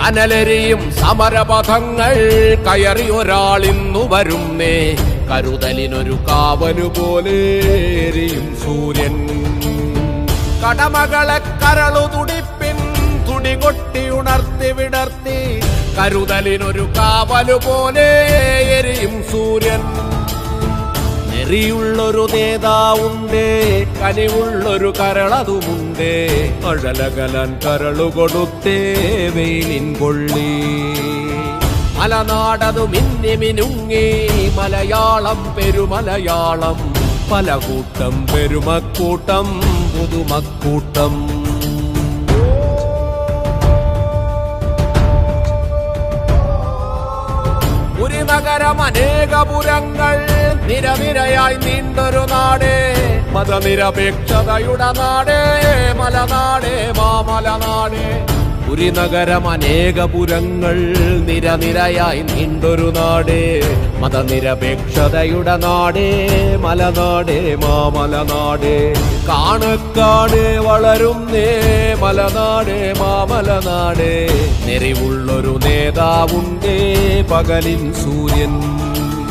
കനലെരിയും സമരപഥങ്ങൾ കയറി ഒരാളിന്നു വരുന്നേ കരുതലിനൊരു കാവലു പോലെ എരിയും സൂര്യൻ കടമകളെ കരളു തുടിപ്പിൻ തുടികൊട്ടി ഉണർത്തി വിടർത്തി കരുതലിനൊരു കാവലു പോലെ എരിയും സൂര്യൻ നെറിയുള്ളൊരു നേതാവുണ്ട് കനിവുള്ളൊരു കരളതുമുണ്ട് അഴലകലൻ കരളു കൊടുത്തേ വെയിലിൻ കൊള്ളി മലനാടതു മിന്നി മിനുങ്ങി മലയാളം പെരുമലയാളം പല കൂട്ടം പെരുമക്കൂട്ടം പുതുമക്കൂട്ടം ഒരു നഗരം അനേകപുരങ്ങൾ നിരനിരയായി നീണ്ടൊരു നാട് മതനിരപേക്ഷതയുടെ നാട് മലനാട് മാമലനാട് ഒരു നഗരം അനേകപുരങ്ങൾ നിരനിരയായി നീണ്ടൊരു നാട് മതനിരപേക്ഷതയുടെ നാട് മലനാട് മാമലനാട് കാണക്കാട് വളരുന്നേ മലനാട് മാമലനാട് നെറിവുള്ളൊരു നേതാവുണ്ടേ പകലിൻ സൂര്യൻ